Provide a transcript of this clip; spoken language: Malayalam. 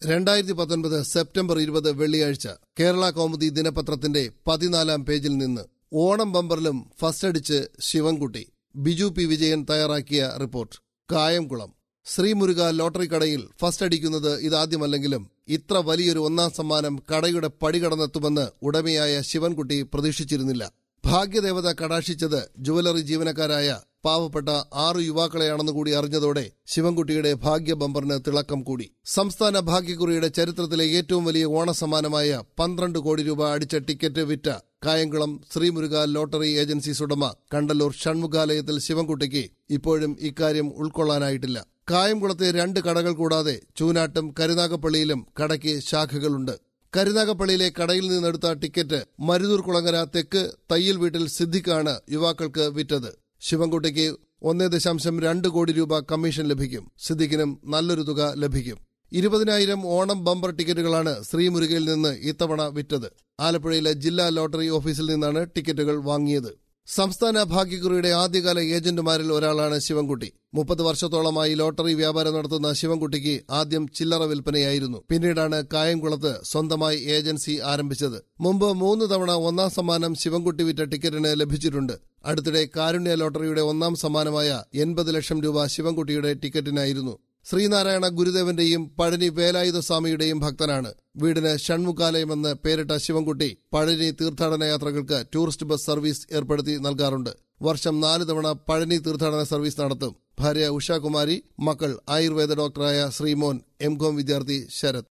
രണ്ടായിരത്തി പത്തൊൻപത് സെപ്റ്റംബർ ഇരുപത് വെള്ളിയാഴ്ച കേരള കൗമുദി ദിനപത്രത്തിന്റെ പതിനാലാം പേജിൽ നിന്ന് ഓണം ബമ്പറിലും ഫസ്റ്റ് അടിച്ച് ശിവൻകുട്ടി ബിജു പി വിജയൻ തയ്യാറാക്കിയ റിപ്പോർട്ട് കായംകുളം ശ്രീമുരുക ലോട്ടറി കടയിൽ ഫസ്റ്റ് അടിക്കുന്നത് ഇതാദ്യമല്ലെങ്കിലും ഇത്ര വലിയൊരു ഒന്നാം സമ്മാനം കടയുടെ പടി കടന്നെത്തുമെന്ന് ഉടമയായ ശിവൻകുട്ടി പ്രതീക്ഷിച്ചിരുന്നില്ല ഭാഗ്യദേവത കടാക്ഷിച്ചത് ജുവലറി ജീവനക്കാരായ പാവപ്പെട്ട ആറു യുവാക്കളെയാണെന്ന് കൂടി അറിഞ്ഞതോടെ ശിവൻകുട്ടിയുടെ ഭാഗ്യ ബമ്പറിന് തിളക്കം കൂടി സംസ്ഥാന ഭാഗ്യക്കുറിയുടെ ചരിത്രത്തിലെ ഏറ്റവും വലിയ ഓണസമ്മാനമായ പന്ത്രണ്ട് കോടി രൂപ അടിച്ച ടിക്കറ്റ് വിറ്റ കായംകുളം ശ്രീമുരുക ലോട്ടറി ഏജൻസീസ് ഉടമ കണ്ടല്ലൂർ ഷൺമുഖാലയത്തിൽ ശിവൻകുട്ടിക്ക് ഇപ്പോഴും ഇക്കാര്യം ഉൾക്കൊള്ളാനായിട്ടില്ല കായംകുളത്തെ രണ്ട് കടകൾ കൂടാതെ ചൂനാട്ടും കരുനാഗപ്പള്ളിയിലും കടയ്ക്ക് ശാഖകളുണ്ട് കരുനാഗപ്പള്ളിയിലെ കടയിൽ നിന്നെടുത്ത ടിക്കറ്റ് മരുതൂർ കുളങ്ങര തെക്ക് തയ്യൽ വീട്ടിൽ സിദ്ദിഖാണ് യുവാക്കൾക്ക് വിറ്റത് ശിവൻകുട്ടിക്ക് ഒന്നേ ദശാംശം രണ്ട് കോടി രൂപ കമ്മീഷൻ ലഭിക്കും സിദ്ദിഖിനും നല്ലൊരു തുക ലഭിക്കും ഇരുപതിനായിരം ഓണം ബമ്പർ ടിക്കറ്റുകളാണ് ശ്രീമുരുകയിൽ നിന്ന് ഇത്തവണ വിറ്റത് ആലപ്പുഴയിലെ ജില്ലാ ലോട്ടറി ഓഫീസിൽ നിന്നാണ് ടിക്കറ്റുകൾ വാങ്ങിയത് സംസ്ഥാന ഭാഗ്യക്കുറിയുടെ ആദ്യകാല ഏജന്റുമാരിൽ ഒരാളാണ് ശിവൻകുട്ടി മുപ്പത് വർഷത്തോളമായി ലോട്ടറി വ്യാപാരം നടത്തുന്ന ശിവൻകുട്ടിക്ക് ആദ്യം ചില്ലറ വിൽപ്പനയായിരുന്നു പിന്നീടാണ് കായംകുളത്ത് സ്വന്തമായി ഏജൻസി ആരംഭിച്ചത് മുമ്പ് മൂന്ന് തവണ ഒന്നാം സമ്മാനം ശിവൻകുട്ടി വിറ്റ ടിക്കറ്റിന് ലഭിച്ചിട്ടുണ്ട് അടുത്തിടെ കാരുണ്യ ലോട്ടറിയുടെ ഒന്നാം സമ്മാനമായ എൺപത് ലക്ഷം രൂപ ശിവൻകുട്ടിയുടെ ടിക്കറ്റിനായിരുന്നു ശ്രീനാരായണ ഗുരുദേവന്റെയും പഴനി വേലായുധ സ്വാമിയുടെയും ഭക്തനാണ് വീടിന് ഷൺമുഖാലയമെന്ന് പേരിട്ട ശിവൻകുട്ടി പഴനി തീർത്ഥാടന യാത്രകൾക്ക് ടൂറിസ്റ്റ് ബസ് സർവീസ് ഏർപ്പെടുത്തി നൽകാറുണ്ട് വർഷം നാല് തവണ പഴനി തീർത്ഥാടന സർവീസ് നടത്തും ഭാര്യ ഉഷാകുമാരി മക്കൾ ആയുർവേദ ഡോക്ടറായ ശ്രീമോൻ എം കോം വിദ്യാർത്ഥി ശരത്